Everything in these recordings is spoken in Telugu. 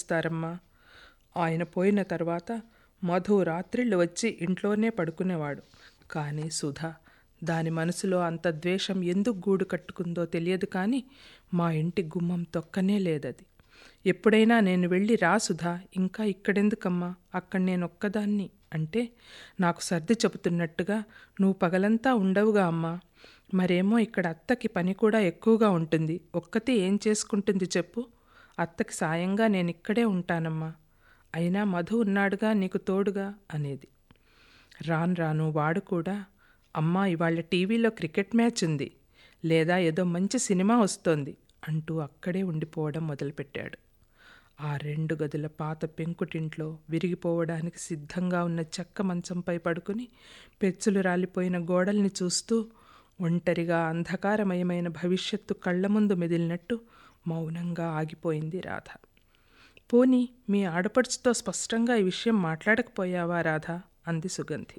కలుస్తారమ్మా ఆయన పోయిన తర్వాత మధు రాత్రిళ్ళు వచ్చి ఇంట్లోనే పడుకునేవాడు కానీ సుధా దాని మనసులో అంత ద్వేషం ఎందుకు గూడు కట్టుకుందో తెలియదు కానీ మా ఇంటి గుమ్మం తొక్కనే లేదది ఎప్పుడైనా నేను వెళ్ళి రా సుధా ఇంకా ఇక్కడెందుకమ్మా అక్కడ నేను ఒక్కదాన్ని అంటే నాకు సర్ది చెబుతున్నట్టుగా నువ్వు పగలంతా ఉండవుగా అమ్మా మరేమో ఇక్కడ అత్తకి పని కూడా ఎక్కువగా ఉంటుంది ఒక్కతే ఏం చేసుకుంటుంది చెప్పు అత్తకి సాయంగా నేను ఇక్కడే ఉంటానమ్మా అయినా మధు ఉన్నాడుగా నీకు తోడుగా అనేది రాను రాను వాడు కూడా అమ్మా ఇవాళ టీవీలో క్రికెట్ మ్యాచ్ ఉంది లేదా ఏదో మంచి సినిమా వస్తోంది అంటూ అక్కడే ఉండిపోవడం మొదలుపెట్టాడు ఆ రెండు గదుల పాత పెంకుటింట్లో విరిగిపోవడానికి సిద్ధంగా ఉన్న చెక్క మంచంపై పడుకుని పెచ్చులు రాలిపోయిన గోడల్ని చూస్తూ ఒంటరిగా అంధకారమయమైన భవిష్యత్తు కళ్ళ ముందు మెదిలినట్టు మౌనంగా ఆగిపోయింది రాధ పోనీ మీ ఆడపడుచుతో స్పష్టంగా ఈ విషయం మాట్లాడకపోయావా రాధ అంది సుగంధి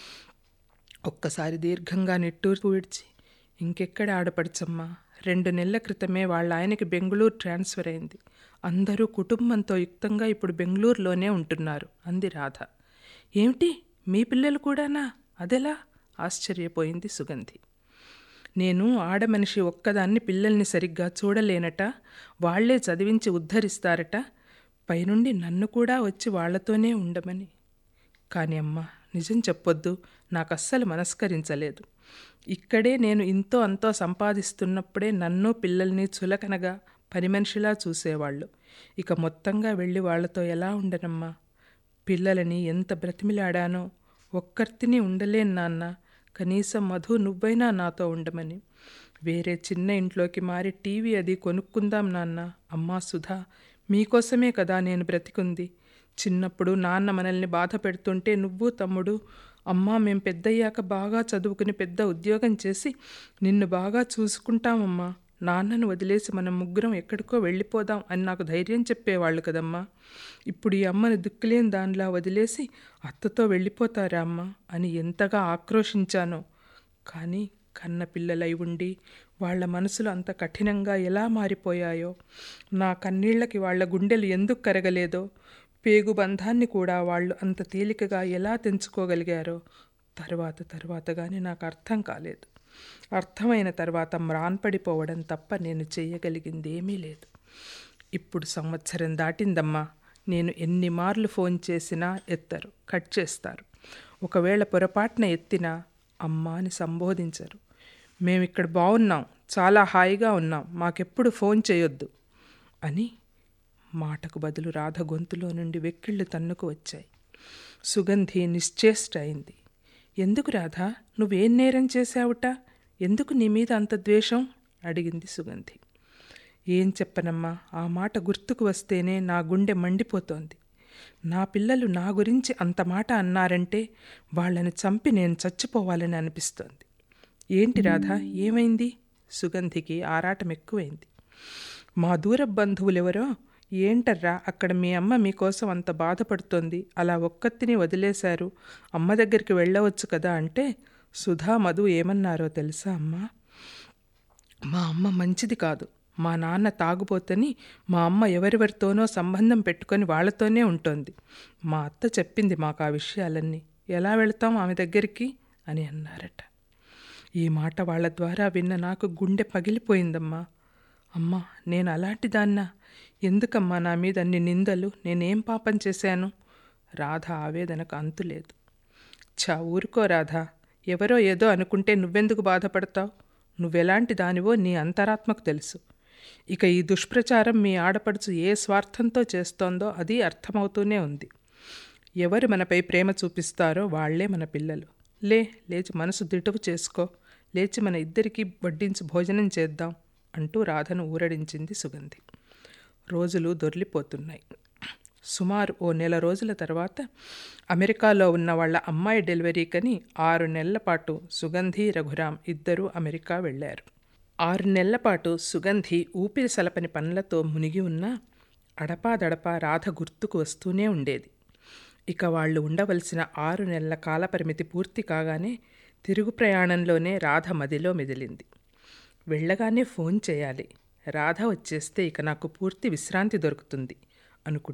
ఒక్కసారి దీర్ఘంగా నిట్టూర్పు విడిచి ఇంకెక్కడ ఆడపడుచమ్మా రెండు నెలల క్రితమే వాళ్ళ ఆయనకి బెంగళూరు ట్రాన్స్ఫర్ అయింది అందరూ కుటుంబంతో యుక్తంగా ఇప్పుడు బెంగళూరులోనే ఉంటున్నారు అంది రాధ ఏమిటి మీ పిల్లలు కూడానా అదెలా ఆశ్చర్యపోయింది సుగంధి నేను ఆడమనిషి ఒక్కదాన్ని పిల్లల్ని సరిగ్గా చూడలేనట వాళ్లే చదివించి ఉద్ధరిస్తారట పైనుండి నన్ను కూడా వచ్చి వాళ్లతోనే ఉండమని కానీ అమ్మ నిజం చెప్పొద్దు నాకు అస్సలు మనస్కరించలేదు ఇక్కడే నేను ఇంతో అంతో సంపాదిస్తున్నప్పుడే నన్ను పిల్లల్ని చులకనగా పని మనిషిలా చూసేవాళ్ళు ఇక మొత్తంగా వెళ్ళి వాళ్లతో ఎలా ఉండనమ్మా పిల్లలని ఎంత బ్రతిమిలాడానో ఒక్కర్తిని ఉండలేను నాన్న కనీసం మధు నువ్వైనా నాతో ఉండమని వేరే చిన్న ఇంట్లోకి మారి టీవీ అది కొనుక్కుందాం నాన్న అమ్మా సుధా మీకోసమే కదా నేను బ్రతికుంది చిన్నప్పుడు నాన్న మనల్ని బాధ పెడుతుంటే నువ్వు తమ్ముడు అమ్మా మేం పెద్దయ్యాక బాగా చదువుకుని పెద్ద ఉద్యోగం చేసి నిన్ను బాగా చూసుకుంటామమ్మా నాన్నను వదిలేసి మనం ముగ్గురం ఎక్కడికో వెళ్ళిపోదాం అని నాకు ధైర్యం చెప్పేవాళ్ళు కదమ్మా ఇప్పుడు ఈ అమ్మను దిక్కులేని దానిలా వదిలేసి అత్తతో వెళ్ళిపోతారా అమ్మా అని ఎంతగా ఆక్రోషించానో కానీ కన్న పిల్లలై ఉండి వాళ్ళ మనసులు అంత కఠినంగా ఎలా మారిపోయాయో నా కన్నీళ్లకి వాళ్ళ గుండెలు ఎందుకు కరగలేదో పేగు బంధాన్ని కూడా వాళ్ళు అంత తేలికగా ఎలా తెంచుకోగలిగారో తర్వాత తర్వాత కానీ నాకు అర్థం కాలేదు అర్థమైన తర్వాత మ్రాన్పడిపోవడం తప్ప నేను చేయగలిగింది ఏమీ లేదు ఇప్పుడు సంవత్సరం దాటిందమ్మా నేను ఎన్ని మార్లు ఫోన్ చేసినా ఎత్తరు కట్ చేస్తారు ఒకవేళ పొరపాటున ఎత్తినా అమ్మ అని సంబోధించరు మేము ఇక్కడ బాగున్నాం చాలా హాయిగా ఉన్నాం మాకెప్పుడు ఫోన్ చేయొద్దు అని మాటకు బదులు రాధ గొంతులో నుండి వెక్కిళ్ళు తన్నుకు వచ్చాయి సుగంధి నిశ్చేష్ట అయింది ఎందుకు రాధ నువ్వేం నేరం చేశావుట ఎందుకు నీ మీద అంత ద్వేషం అడిగింది సుగంధి ఏం చెప్పనమ్మా ఆ మాట గుర్తుకు వస్తేనే నా గుండె మండిపోతోంది నా పిల్లలు నా గురించి అంత మాట అన్నారంటే వాళ్ళని చంపి నేను చచ్చిపోవాలని అనిపిస్తోంది ఏంటి రాధ ఏమైంది సుగంధికి ఆరాటం ఎక్కువైంది మా దూర బంధువులెవరో ఏంటర్రా అక్కడ మీ అమ్మ మీకోసం అంత బాధపడుతోంది అలా ఒక్కత్తిని వదిలేశారు అమ్మ దగ్గరికి వెళ్ళవచ్చు కదా అంటే సుధా మధు ఏమన్నారో తెలుసా అమ్మా మా అమ్మ మంచిది కాదు మా నాన్న తాగుబోతని మా అమ్మ ఎవరెవరితోనో సంబంధం పెట్టుకొని వాళ్ళతోనే ఉంటుంది మా అత్త చెప్పింది మాకు ఆ విషయాలన్నీ ఎలా వెళతాం ఆమె దగ్గరికి అని అన్నారట ఈ మాట వాళ్ళ ద్వారా విన్న నాకు గుండె పగిలిపోయిందమ్మా అమ్మా నేను అలాంటి దాన్నా ఎందుకమ్మా నా మీద అన్ని నిందలు నేనేం పాపం చేశాను రాధ ఆవేదనకు అంతులేదు చా ఊరుకో రాధ ఎవరో ఏదో అనుకుంటే నువ్వెందుకు బాధపడతావు నువ్వెలాంటి దానివో నీ అంతరాత్మకు తెలుసు ఇక ఈ దుష్ప్రచారం మీ ఆడపడుచు ఏ స్వార్థంతో చేస్తోందో అది అర్థమవుతూనే ఉంది ఎవరు మనపై ప్రేమ చూపిస్తారో వాళ్లే మన పిల్లలు లే లేచి మనసు దిటువు చేసుకో లేచి మన ఇద్దరికి వడ్డించి భోజనం చేద్దాం అంటూ రాధను ఊరడించింది సుగంధి రోజులు దొర్లిపోతున్నాయి సుమారు ఓ నెల రోజుల తర్వాత అమెరికాలో ఉన్న వాళ్ళ అమ్మాయి డెలివరీకని ఆరు నెలల పాటు సుగంధి రఘురాం ఇద్దరూ అమెరికా వెళ్ళారు ఆరు నెలల పాటు సుగంధి ఊపిరి సలపని పనులతో మునిగి ఉన్నా అడపాదడపా రాధ గుర్తుకు వస్తూనే ఉండేది ఇక వాళ్ళు ఉండవలసిన ఆరు నెలల కాలపరిమితి పూర్తి కాగానే తిరుగు ప్రయాణంలోనే రాధ మదిలో మెదిలింది వెళ్ళగానే ఫోన్ చేయాలి రాధ వచ్చేస్తే ఇక నాకు పూర్తి విశ్రాంతి దొరుకుతుంది అనుకుంటూ